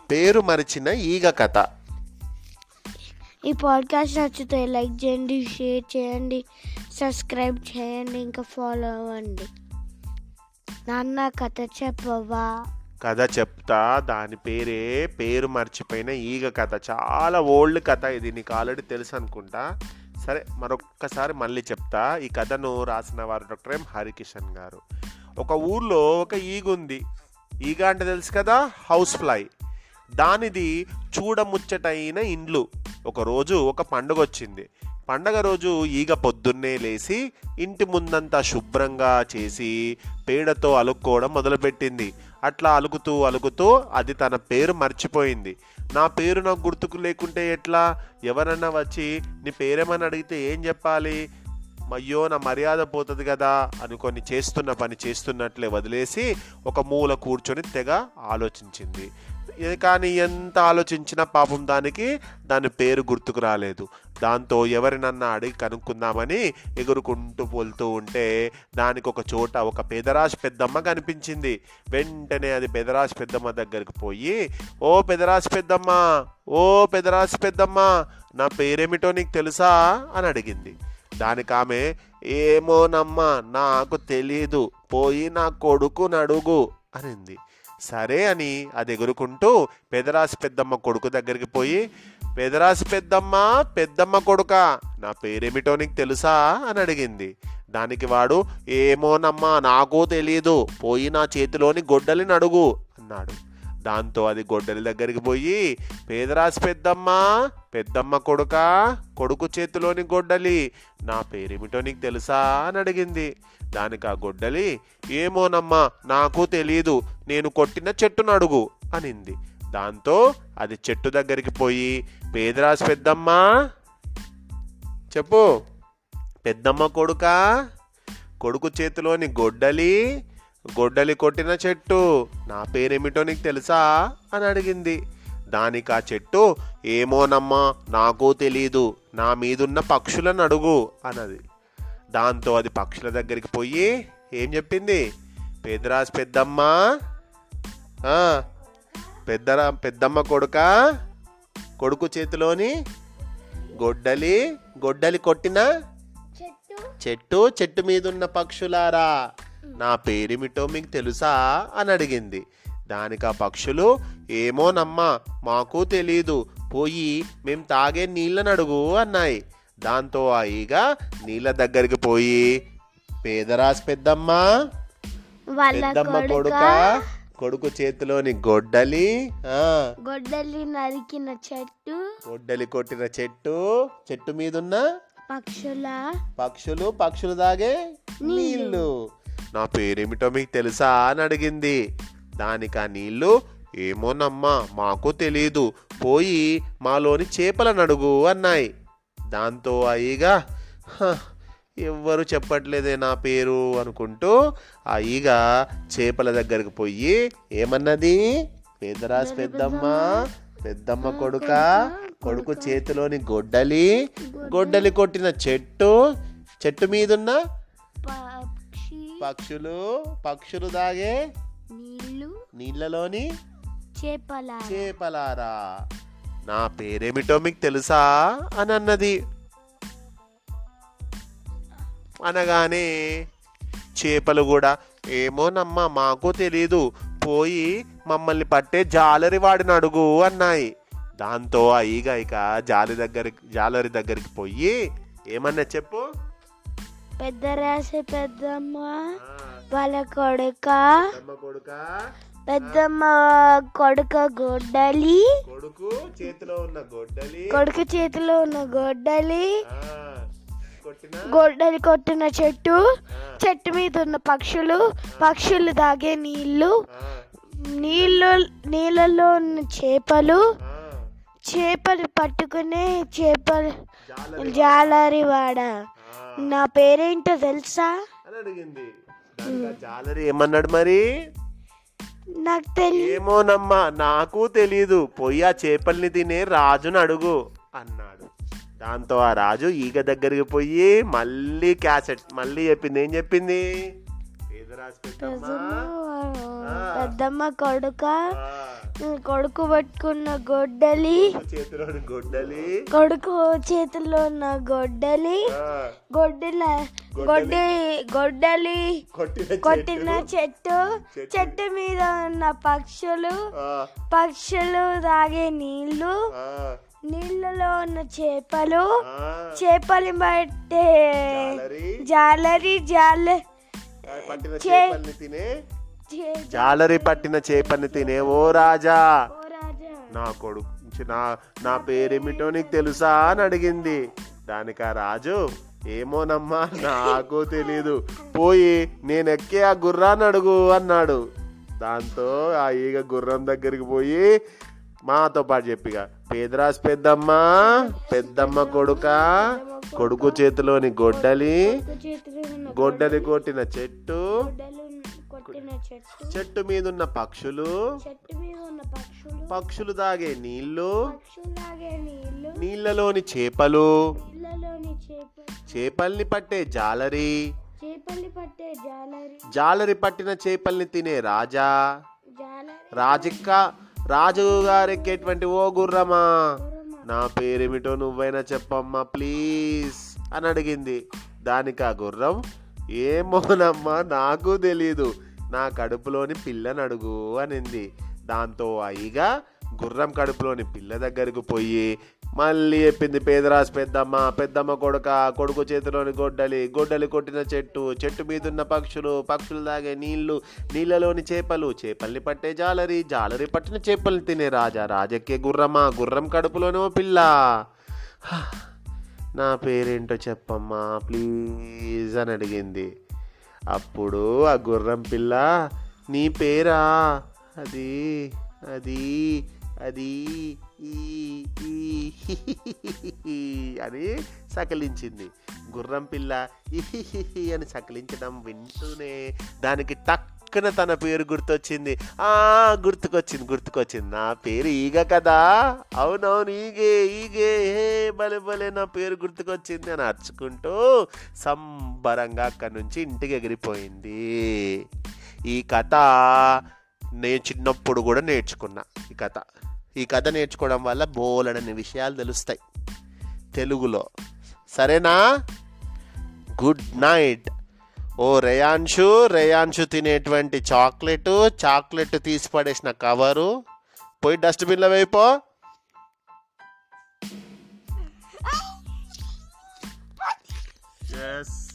పేరు మరిచిన ఈగ కథ ఈ పాడ్కాస్ట్ నచ్చితే లైక్ చేయండి షేర్ చేయండి సబ్స్క్రైబ్ చేయండి ఇంకా ఫాలో అవ్వండి నాన్న కథ చెప్పవా కథ చెప్తా దాని పేరే పేరు మర్చిపోయిన ఈగ కథ చాలా ఓల్డ్ కథ ఇది నీకు ఆల్రెడీ తెలుసు అనుకుంటా సరే మరొక్కసారి మళ్ళీ చెప్తా ఈ కథను రాసిన వారు డాక్టర్ ఎం హరికిషన్ గారు ఒక ఊర్లో ఒక ఈగ ఉంది ఈగ అంటే తెలుసు కదా హౌస్ ఫ్లై దానిది చూడముచ్చటైన ఇండ్లు ఒకరోజు ఒక పండుగ వచ్చింది పండగ రోజు ఈగ పొద్దున్నే లేచి ఇంటి ముందంతా శుభ్రంగా చేసి పేడతో అలుక్కోవడం మొదలుపెట్టింది అట్లా అలుకుతూ అలుకుతూ అది తన పేరు మర్చిపోయింది నా పేరు నాకు గుర్తుకు లేకుంటే ఎట్లా ఎవరన్నా వచ్చి నీ పేరేమని అడిగితే ఏం చెప్పాలి అయ్యో నా మర్యాద పోతుంది కదా అనుకొని చేస్తున్న పని చేస్తున్నట్లే వదిలేసి ఒక మూల కూర్చొని తెగ ఆలోచించింది ఇది కానీ ఎంత ఆలోచించినా పాపం దానికి దాని పేరు గుర్తుకు రాలేదు దాంతో ఎవరినన్నా అడిగి కనుక్కుందామని ఎగురుకుంటూ పోలుతూ ఉంటే దానికి ఒక చోట ఒక పెదరాశి పెద్దమ్మ కనిపించింది వెంటనే అది పెదరాశి పెద్దమ్మ దగ్గరికి పోయి ఓ పెదరాశి పెద్దమ్మ ఓ పెదరాశి పెద్దమ్మ నా పేరేమిటో నీకు తెలుసా అని అడిగింది దానికి ఆమె ఏమోనమ్మా నాకు తెలీదు పోయి నా కొడుకు నడుగు అనింది సరే అని అది ఎగురుకుంటూ పెదరాశి పెద్దమ్మ కొడుకు దగ్గరికి పోయి పెదరాశి పెద్దమ్మ పెద్దమ్మ కొడుక నా పేరేమిటో నీకు తెలుసా అని అడిగింది దానికి వాడు ఏమోనమ్మా నాకు తెలియదు పోయి నా చేతిలోని గొడ్డలిని అడుగు అన్నాడు దాంతో అది గొడ్డలి దగ్గరికి పోయి పేదరాశి పెద్దమ్మ పెద్దమ్మ కొడుక కొడుకు చేతిలోని గొడ్డలి నా పేరేమిటో నీకు తెలుసా అని అడిగింది దానికి ఆ గొడ్డలి ఏమోనమ్మా నాకు తెలియదు నేను కొట్టిన చెట్టును అడుగు అనింది దాంతో అది చెట్టు దగ్గరికి పోయి పేదరాశి పెద్దమ్మ చెప్పు పెద్దమ్మ కొడుక కొడుకు చేతిలోని గొడ్డలి గొడ్డలి కొట్టిన చెట్టు నా పేరేమిటో నీకు తెలుసా అని అడిగింది దానికి ఆ చెట్టు ఏమోనమ్మా నాకు తెలీదు నా మీదున్న పక్షులను అడుగు అన్నది దాంతో అది పక్షుల దగ్గరికి పోయి ఏం చెప్పింది పెద్దరాజు పెద్దమ్మ ఆ, పెద్దరా పెద్దమ్మ కొడుక కొడుకు చేతిలోని గొడ్డలి గొడ్డలి కొట్టిన చెట్టు చెట్టు చెట్టు మీద ఉన్న పక్షులారా నా పేరేమిటో మీకు తెలుసా అని అడిగింది దానికి ఆ పక్షులు ఏమోనమ్మా మాకు తెలీదు పోయి మేం తాగే నీళ్ళని అడుగు అన్నాయి దాంతో ఆ ఈగ నీళ్ళ దగ్గరికి పోయి పేదరాశి పెద్దమ్మ వాళ్ళ పెద్దమ్మ కొడుక కొడుక కొడుకు చేతిలోని గొడ్డలి ఆ గొడ్డలి నరికిన చెట్టు గొడ్డలి కొట్టిన చెట్టు చెట్టు మీదున్న పక్షుల పక్షులు పక్షులు తాగే నీళ్ళు నా పేరేమిటో మీకు తెలుసా అని అడిగింది దానికి ఆ నీళ్ళు ఏమోనమ్మా మాకు తెలియదు పోయి మాలోని చేపలను అడుగు అన్నాయి దాంతో అయ్యగా ఎవ్వరు చెప్పట్లేదే నా పేరు అనుకుంటూ ఆ ఈగ చేపల దగ్గరికి పోయి ఏమన్నది పెద్దరాజు పెద్దమ్మ పెద్దమ్మ కొడుక కొడుకు చేతిలోని గొడ్డలి గొడ్డలి కొట్టిన చెట్టు చెట్టు మీదున్న పక్షి పక్షులు పక్షులు దాగే నీళ్ళు నీళ్ళలోని చేపల చేపలారా నా పేరేమిటో మీకు తెలుసా అని అన్నది అనగానే చేపలు కూడా ఏమోనమ్మా మాకు తెలీదు పోయి మమ్మల్ని పట్టే జాలరి వాడిని అడుగు అన్నాయి దాంతో ఆ ఈగ ఇక జాలి దగ్గరికి జాలరి దగ్గరికి పోయి ఏమన్నా చెప్పు పెద్ద రాసే పెద్దమ్మ ఆ, వాళ్ళ కొడుక పెద్దమ్మ కొడుక పెద్దమ్మ కొడుక గొడ్డలి కొడుకు చేతిలో ఉన్న గొడ్డలి కొడుకు చేతిలో ఉన్న గొడ్డలి ఆ, కొట్టిన గొడ్డలి కొట్టిన చెట్టు ఆ, చెట్టు మీద ఉన్న పక్షులు పక్షులు తాగే నీళ్ళు ఆ, నీళ్ళు నీళ్ళలో ఉన్న చేపలు ఆ, చేపలు పట్టుకునే చేపలు జాలరి జాలరి వాడ ఆ, నా పేరేంటో తెలుసా అని అడిగింది దానికి ఆ జాలరి ఏమన్నాడు మరి నాకు తెలియదు ఏమోనమ్మా నాకు తెలీదు పోయి ఆ చేపల్ని తినే రాజుని అడుగు అన్నాడు దాంతో ఆ రాజు ఈగ దగ్గరికి పోయి మళ్ళీ క్యాసెట్ మళ్ళీ చెప్పింది ఏం చెప్పింది పేదరాజు పెద్దమ్మ ఆ. పెద్దమ్మ కొడుక ఆ, కొడుకు పట్టుకున్న గొడ్డలి చేతిలోని గొడ్డలి కొడుకు చేతిలో ఉన్న గొడ్డలి ఆ, గొడ్డల గొడ్డి గొడ్డలి కొట్టిన కొట్టిన చెట్టు. చెట్టు చెట్టు మీద ఉన్న పక్షులు ఆ, పక్షులు తాగే నీళ్లు ఆ, నీళ్ళలో ఉన్న చేపలు ఆ. చేపలు పట్టే జాలరి జాలరి జాల ఆ, పట్టిన చే- చేపల్ని తినే చే- జాలరి పట్టిన చేపల్ని తినే ఓ రాజా ఓ రాజా నా కొడుకు నా నా పేరేమిటో నీకు తెలుసా అని అడిగింది దానికి ఆ రాజు ఏమోనమ్మా నాకు తెలీదు పోయి నేను ఎక్కే ఆ గుర్రాన్ని అడుగు అన్నాడు దాంతో ఆ ఈగ గుర్రం దగ్గరికి పోయి మాతో పాటు చెప్పిగా పేదరాజు పెద్దమ్మ పెద్దమ్మ కొడుక కొడుకు చేతిలోని గొడ్డలి కొడుకు చేతిలో ఉన్న గొడ్డలి కొట్టిన చెట్టు గొడ్డలు కొట్టిన చెట్టు చెట్టు మీదున్న పక్షులు చెట్టు మీద ఉన్న పక్షులు పక్షులు తాగే నీళ్లు పక్షులు తాగే నీళ్లు నీళ్ళలోని చేపలు నీళ్ళలోని చేపలు చేపల్ని పట్టే జాలరి చేపల్ని పట్టే జాలరి జాలరి పట్టిన చేపల్ని తినే రాజా జాలరి రాజిక్క రాజు గారెక్కేటువంటి ఓ గుర్రమా గుర్రమా. నా పేరేమిటో నువ్వైనా చెప్పమ్మా ప్లీజ్ అని అడిగింది దానికి ఆ గుర్రం ఏమోనమ్మా నాకు తెలీదు నా కడుపులోని పిల్లని అడుగు అనింది దాంతో అయ్యిగా గుర్రం కడుపులోని పిల్ల దగ్గరకు పోయి మళ్ళీ చెప్పింది పేదరాజు పెద్దమ్మ పెద్దమ్మ కొడుక కొడుకు చేతిలోని గొడ్డలి గొడ్డలి కొట్టిన చెట్టు చెట్టు మీదున్న పక్షులు పక్షులు తాగే నీళ్లు నీళ్ళలోని చేపలు చేపల్ని పట్టే జాలరి జాలరి పట్టిన చేపల్ని తినే రాజా రాజెక్కే గుర్రమా గుర్రం కడుపులోనే ఓ పిల్ల హా, నా పేరేంటో చెప్పమ్మా ప్లీజ్ అని అడిగింది అప్పుడు ఆ గుర్రం పిల్ల నీ పేరా అది అది అది ఈ ఈ అని సకిలించింది గుర్రం పిల్ల ఇహిహిహి అని సకిలించడం వింటూనే దానికి టక్కున తన పేరు గుర్తొచ్చింది ఆ గుర్తుకొచ్చింది గుర్తుకొచ్చింది నా పేరు ఈగ కదా అవునవును ఈగే ఈగే హే భలే భలే నా పేరు గుర్తుకొచ్చింది అని అరుచుకుంటూ సంబరంగా అక్కడి నుంచి ఇంటికి ఎగిరిపోయింది ఈ కథ నేను చిన్నప్పుడు కూడా నేర్చుకున్నా ఈ కథ ఈ కథ నేర్చుకోవడం వల్ల బోలెడని విషయాలు తెలుస్తాయి తెలుగులో సరేనా గుడ్ నైట్ ఓ రేయాన్షు రేయాన్షు తినేటువంటి చాక్లెట్ చాక్లెట్ తీసి పడేసిన కవరు పోయి డస్ట్బిన్లో వేయిపో ఎస్